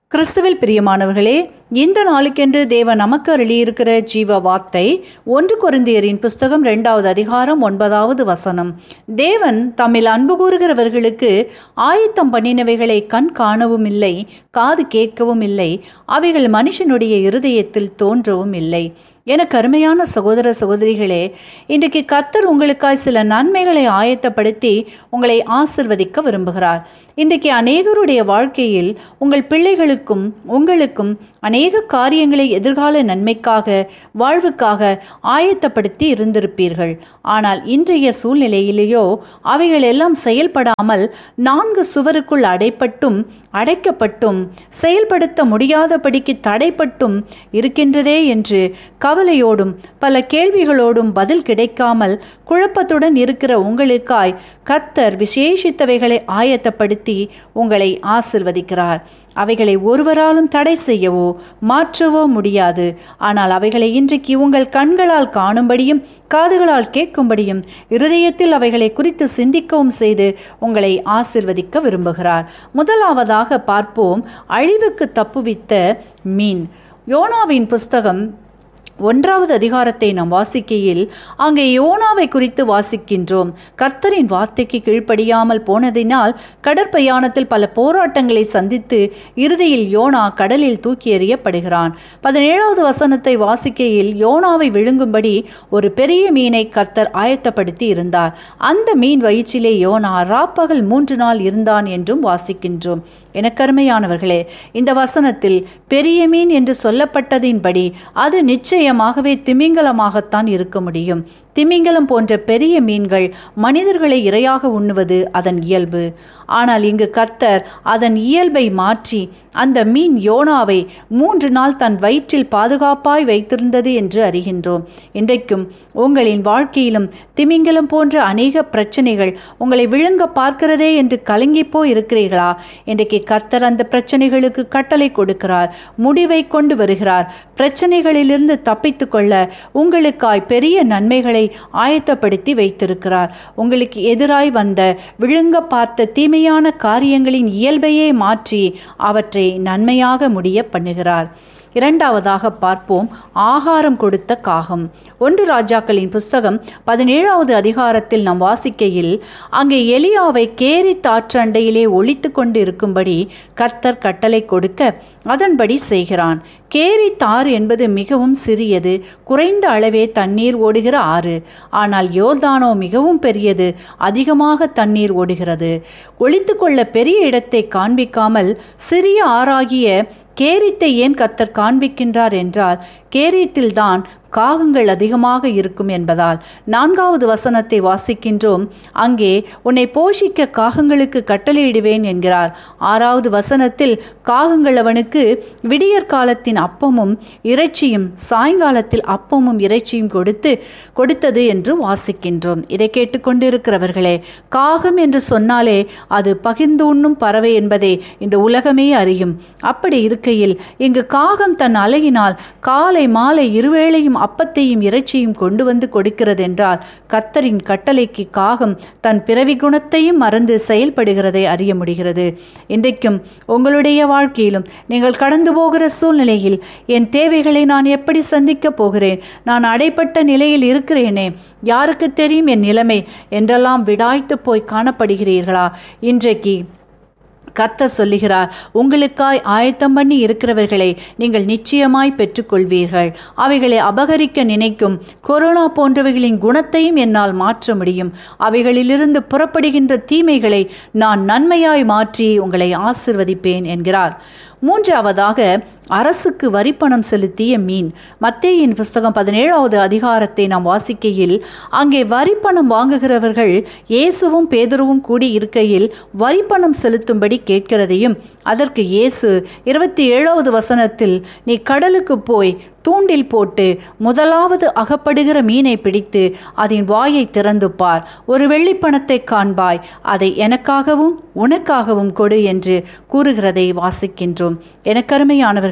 கிறிஸ்துவில் பிரியமானவர்களே இந்த நாளுக்கென்று தேவன் நமக்கு அருளியிருக்கிற ஜீவ வார்த்தை ஒன்று கொரிந்தியரின் புஸ்தகம் இரண்டாவது அதிகாரம் ஒன்பதாவது வசனம் தேவன் தம்மில் அன்பு கூறுகிறவர்களுக்கு ஆயத்தம் பண்ணினவைகளை கண் காணவும் இல்லை காது கேட்கவும் இல்லை அவைகள் மனுஷனுடைய இருதயத்தில் தோன்றவும் இல்லை எனக்கு அருமையான சகோதர சகோதரிகளே இன்றைக்கு கத்தர் உங்களுக்காய் சில நன்மைகளை ஆயத்தப்படுத்தி உங்களை ஆசிர்வதிக்க விரும்புகிறார் இன்றைக்கு அநேகருடைய வாழ்க்கையில் உங்கள் பிள்ளைகளுக்கும் உங்களுக்கும் அநேக காரியங்களை எதிர்கால நன்மைக்காக வாழ்வுக்காக ஆயத்தப்படுத்தி இருந்திருப்பீர்கள் ஆனால் இன்றைய சூழ்நிலையிலேயோ அவைகள் எல்லாம் செயல்படாமல் நான்கு சுவருக்குள் அடைப்பட்டும் அடைக்கப்பட்டும் செயல்படுத்த முடியாதபடிக்கு தடைப்பட்டும் இருக்கின்றதே என்று கவலையோடும் பல கேள்விகளோடும் பதில் கிடைக்காமல் குழப்பத்துடன் இருக்கிற உங்களுக்காய் கத்தர் விசேஷித்தவைகளை ஆயத்தப்படுத்தி உங்களை ஆசிர்வதிக்கிறார் அவைகளை ஒருவராலும் தடை செய்யவோ மாற்றவோ முடியாது ஆனால் அவைகளை இன்றைக்கு உங்கள் கண்களால் காணும்படியும் காதுகளால் கேட்கும்படியும் இருதயத்தில் அவைகளை குறித்து சிந்திக்கவும் செய்து உங்களை ஆசிர்வதிக்க விரும்புகிறார் முதலாவதாக பார்ப்போம் அழிவுக்கு தப்புவித்த மீன் யோனாவின் புஸ்தகம் ஒன்றாவது அதிகாரத்தை நாம் வாசிக்கையில் அங்கே யோனாவை குறித்து வாசிக்கின்றோம் கர்த்தரின் வார்த்தைக்கு கீழ்ப்படியாமல் போனதினால் கடற்பயாணத்தில் பல போராட்டங்களை சந்தித்து இறுதியில் யோனா கடலில் தூக்கி எறியப்படுகிறான் பதினேழாவது வசனத்தை வாசிக்கையில் யோனாவை விழுங்கும்படி ஒரு பெரிய மீனை கர்த்தர் ஆயத்தப்படுத்தி இருந்தார் அந்த மீன் வயிற்றிலே யோனா ராப்பகல் மூன்று நாள் இருந்தான் என்றும் வாசிக்கின்றோம் எனக்கருமையானவர்களே இந்த வசனத்தில் பெரிய மீன் என்று சொல்லப்பட்டதின்படி அது நிச்சயமாகவே திமிங்கலமாகத்தான் இருக்க முடியும் திமிங்கலம் போன்ற பெரிய மீன்கள் மனிதர்களை இரையாக உண்ணுவது அதன் இயல்பு ஆனால் இங்கு கத்தர் அதன் இயல்பை மாற்றி அந்த மீன் யோனாவை மூன்று நாள் தன் வயிற்றில் பாதுகாப்பாய் வைத்திருந்தது என்று அறிகின்றோம் இன்றைக்கும் உங்களின் வாழ்க்கையிலும் திமிங்கலம் போன்ற அநேக பிரச்சனைகள் உங்களை விழுங்க பார்க்கிறதே என்று கலங்கிப்போ இருக்கிறீர்களா இன்றைக்கு கர்த்தர் அந்த பிரச்சனைகளுக்கு கட்டளை கொடுக்கிறார் முடிவை கொண்டு வருகிறார் பிரச்சனைகளிலிருந்து தப்பித்து கொள்ள உங்களுக்காய் பெரிய நன்மைகளை ஆயத்தப்படுத்தி வைத்திருக்கிறார் உங்களுக்கு எதிராய் வந்த விழுங்க பார்த்த தீமையான காரியங்களின் இயல்பையே மாற்றி அவற்றை நன்மையாக முடிய பண்ணுகிறார் இரண்டாவதாக பார்ப்போம் ஆகாரம் கொடுத்த காகம் ஒன்று ராஜாக்களின் புஸ்தகம் பதினேழாவது அதிகாரத்தில் நாம் வாசிக்கையில் அங்கே எலியாவை கேரி தாற்றண்டையிலே ஒழித்து கொண்டு இருக்கும்படி கர்த்தர் கட்டளை கொடுக்க அதன்படி செய்கிறான் கேரி தார் என்பது மிகவும் சிறியது குறைந்த அளவே தண்ணீர் ஓடுகிற ஆறு ஆனால் யோர்தானோ மிகவும் பெரியது அதிகமாக தண்ணீர் ஓடுகிறது ஒழித்து கொள்ள பெரிய இடத்தை காண்பிக்காமல் சிறிய ஆறாகிய கேரித்தை ஏன் கத்தர் காண்பிக்கின்றார் என்றால் கேரியத்தில்தான் காகங்கள் அதிகமாக இருக்கும் என்பதால் நான்காவது வசனத்தை வாசிக்கின்றோம் அங்கே உன்னை போஷிக்க காகங்களுக்கு கட்டளையிடுவேன் என்கிறார் ஆறாவது வசனத்தில் காகங்கள் அவனுக்கு விடியற் காலத்தின் அப்பமும் இறைச்சியும் சாயங்காலத்தில் அப்பமும் இறைச்சியும் கொடுத்து கொடுத்தது என்று வாசிக்கின்றோம் இதை கேட்டுக்கொண்டிருக்கிறவர்களே காகம் என்று சொன்னாலே அது பகிர்ந்து உண்ணும் பறவை என்பதை இந்த உலகமே அறியும் அப்படி இருக்கையில் இங்கு காகம் தன் அலையினால் காலை மாலை இருவேளையும் அப்பத்தையும் இறைச்சியும் கொண்டு வந்து கொடுக்கிறது என்றால் கத்தரின் கட்டளைக்கு காகம் தன் பிறவி குணத்தையும் மறந்து செயல்படுகிறதை அறிய முடிகிறது இன்றைக்கும் உங்களுடைய வாழ்க்கையிலும் நீங்கள் கடந்து போகிற சூழ்நிலையில் என் தேவைகளை நான் எப்படி சந்திக்கப் போகிறேன் நான் அடைப்பட்ட நிலையில் இருக்கிறேனே யாருக்கு தெரியும் என் நிலைமை என்றெல்லாம் விடாய்த்து போய் காணப்படுகிறீர்களா இன்றைக்கு கத்த சொல்லுகிறார் உங்களுக்காய் ஆயத்தம் பண்ணி இருக்கிறவர்களை நீங்கள் நிச்சயமாய் பெற்றுக்கொள்வீர்கள் அவைகளை அபகரிக்க நினைக்கும் கொரோனா போன்றவைகளின் குணத்தையும் என்னால் மாற்ற முடியும் அவைகளிலிருந்து புறப்படுகின்ற தீமைகளை நான் நன்மையாய் மாற்றி உங்களை ஆசிர்வதிப்பேன் என்கிறார் மூன்றாவதாக அரசுக்கு வரிப்பணம் செலுத்திய மீன் மத்தேயின் புஸ்தகம் பதினேழாவது அதிகாரத்தை நாம் வாசிக்கையில் அங்கே வரிப்பணம் வாங்குகிறவர்கள் இயேசுவும் பேதுருவும் கூடி இருக்கையில் வரிப்பணம் செலுத்தும்படி கேட்கிறதையும் அதற்கு இயேசு இருபத்தி ஏழாவது வசனத்தில் நீ கடலுக்கு போய் தூண்டில் போட்டு முதலாவது அகப்படுகிற மீனை பிடித்து அதன் வாயை திறந்து பார் ஒரு வெள்ளிப்பணத்தை காண்பாய் அதை எனக்காகவும் உனக்காகவும் கொடு என்று கூறுகிறதை வாசிக்கின்றோம் எனக்கருமையானவர்களே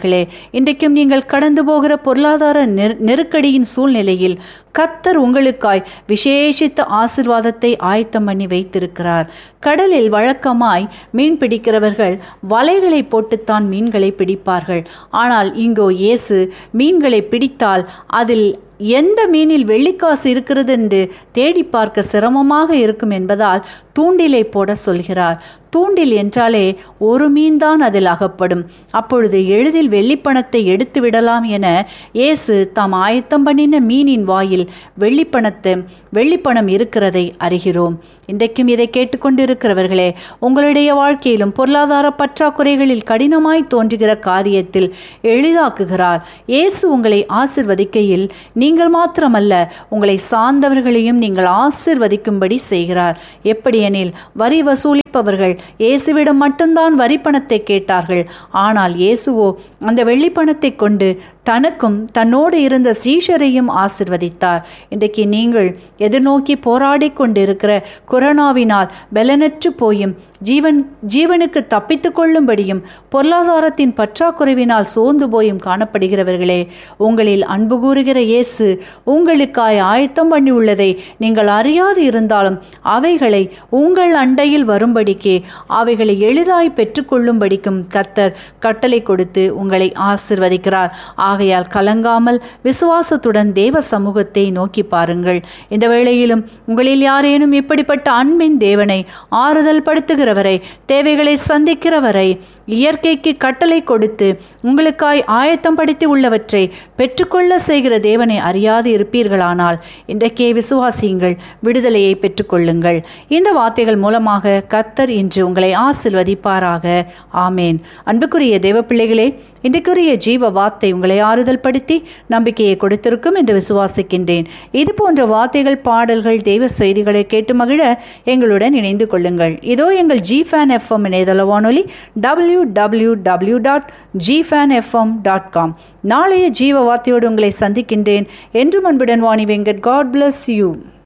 அன்பானவர்களே இன்றைக்கும் நீங்கள் கடந்து போகிற பொருளாதார நெரு- நெருக்கடியின் சூழ்நிலையில் கத்தர் உங்களுக்காய் விசேஷித்த ஆசிர்வாதத்தை ஆயத்தம் பண்ணி வைத்திருக்கிறார் கடலில் வழக்கமாய் மீன் பிடிக்கிறவர்கள் வலைகளை போட்டுத்தான் மீன்களை பிடிப்பார்கள் ஆனால் இங்கோ இயேசு மீன்களை பிடித்தால் அதில் எந்த மீனில் வெள்ளிக்காசு இருக்கிறது என்று தேடி பார்க்க சிரமமாக இருக்கும் என்பதால் தூண்டிலை போட சொல்கிறார் தூண்டில் என்றாலே ஒரு மீன்தான் அதில் அகப்படும் அப்பொழுது எளிதில் வெள்ளிப்பணத்தை எடுத்து விடலாம் என இயேசு தாம் ஆயத்தம் பண்ணின மீனின் வாயில் வெள்ளிப்பணத்தை வெள்ளிப்பணம் இருக்கிறதை அறிகிறோம் இன்றைக்கும் இதை கேட்டுக்கொண்டிருக்கிறவர்களே உங்களுடைய வாழ்க்கையிலும் பொருளாதார பற்றாக்குறைகளில் கடினமாய் தோன்றுகிற காரியத்தில் எளிதாக்குகிறார் இயேசு உங்களை ஆசிர்வதிக்கையில் நீங்கள் மாத்திரமல்ல உங்களை சார்ந்தவர்களையும் நீங்கள் ஆசிர்வதிக்கும்படி செய்கிறார் எப்படியெனில் வரி வசூலிப்பவர்கள் இயேசுவிடம் மட்டும்தான் வரி பணத்தை கேட்டார்கள் ஆனால் இயேசுவோ அந்த வெள்ளிப்பணத்தை கொண்டு தனக்கும் தன்னோடு இருந்த சீஷரையும் ஆசிர்வதித்தார் இன்றைக்கு நீங்கள் எதிர்நோக்கி போராடி கொண்டிருக்கிற கொரோனாவினால் பலனற்று போயும் ஜீவன் ஜீவனுக்கு தப்பித்து கொள்ளும்படியும் பொருளாதாரத்தின் பற்றாக்குறைவினால் சோர்ந்து போயும் காணப்படுகிறவர்களே உங்களில் அன்பு கூறுகிற இயேசு உங்களுக்காய் ஆயத்தம் பண்ணி உள்ளதை நீங்கள் அறியாது இருந்தாலும் அவைகளை உங்கள் அண்டையில் வரும்படிக்கு அவைகளை எளிதாய் பெற்றுக்கொள்ளும்படிக்கும் கத்தர் கட்டளை கொடுத்து உங்களை ஆசிர்வதிக்கிறார் ஆகையால் கலங்காமல் விசுவாசத்துடன் தேவ சமூகத்தை நோக்கி பாருங்கள் இந்த வேளையிலும் உங்களில் யாரேனும் இப்படிப்பட்ட அன்பின் தேவனை ஆறுதல் படுத்துகிறவரை தேவைகளை சந்திக்கிறவரை இயற்கைக்கு கட்டளை கொடுத்து உங்களுக்காய் ஆயத்தம் படுத்தி உள்ளவற்றை பெற்றுக்கொள்ள செய்கிற தேவனை அறியாது இருப்பீர்களானால் இன்றைக்கே விசுவாசியுங்கள் விடுதலையை பெற்றுக்கொள்ளுங்கள் இந்த வார்த்தைகள் மூலமாக கத்தர் இன்று உங்களை ஆசிர்வதிப்பாராக ஆமேன் அன்புக்குரிய தேவ பிள்ளைகளே இன்றைக்குரிய ஜீவ வார்த்தை உங்களை ஆறுதல் படுத்தி நம்பிக்கையை கொடுத்திருக்கும் என்று விசுவாசிக்கின்றேன் இது போன்ற வார்த்தைகள் பாடல்கள் தெய்வ செய்திகளை கேட்டு மகிழ எங்களுடன் இணைந்து கொள்ளுங்கள் இதோ எங்கள் ஜி ஃபேன் எஃப்எம் இணையதள வானொலி W W W dot G fan FM dot com நாளைய ஜீவ வார்த்தையோடு உங்களை சந்திக்கின்றேன் என்றும் அன்புடன் Vani Venkat God bless you